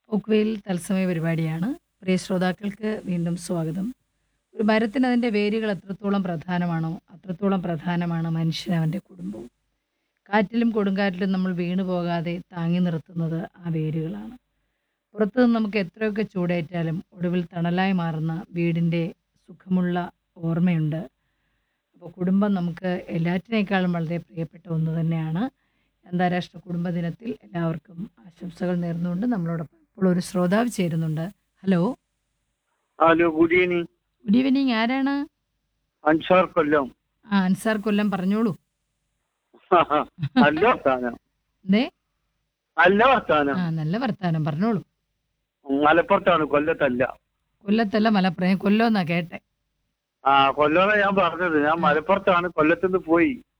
ഒക്വേൽ തത്സമയ പരിപാടിയാണ് പ്രിയ ശ്രോതാക്കൾക്ക് വീണ്ടും സ്വാഗതം ഒരു മരത്തിന് അതിൻ്റെ വേരുകൾ എത്രത്തോളം പ്രധാനമാണോ അത്രത്തോളം പ്രധാനമാണ് മനുഷ്യന് അവൻ്റെ കുടുംബവും കാറ്റിലും കൊടുങ്കാറ്റിലും നമ്മൾ വീണു പോകാതെ താങ്ങി നിർത്തുന്നത് ആ വേരുകളാണ് പുറത്തുനിന്ന് നമുക്ക് എത്രയൊക്കെ ചൂടേറ്റാലും ഒടുവിൽ തണലായി മാറുന്ന വീടിൻ്റെ സുഖമുള്ള ഓർമ്മയുണ്ട് അപ്പോൾ കുടുംബം നമുക്ക് എല്ലാറ്റിനേക്കാളും വളരെ പ്രിയപ്പെട്ട ഒന്ന് തന്നെയാണ് അന്താരാഷ്ട്ര കുടുംബ ദിനത്തിൽ എല്ലാവർക്കും ആശംസകൾ നേർന്നുകൊണ്ട് നമ്മളോടൊപ്പം ഇപ്പോൾ ഒരു ശ്രോതാവ് ചേരുന്നുണ്ട് hello hello good evening good evening ആരാണ് അൻസാർ കൊല്ലം ആ അൻസാർ കൊല്ലം പറഞ്ഞോളൂ നല്ല വർത്താനം എന്തേ നല്ല വർത്താനം ആ നല്ല വർത്താനം പറഞ്ഞോളൂ മലപ്പുറത്താണ് കൊല്ലത്തല്ല കൊല്ലത്തല്ല മലപ്പുറം കൊല്ലം എന്നാ കേട്ടെ ആ കൊല്ലമാണ് ഞാൻ പറഞ്ഞത് ഞാൻ മലപ്പുറത്താണ് കൊല്ലത്തുനിന്ന് പോയി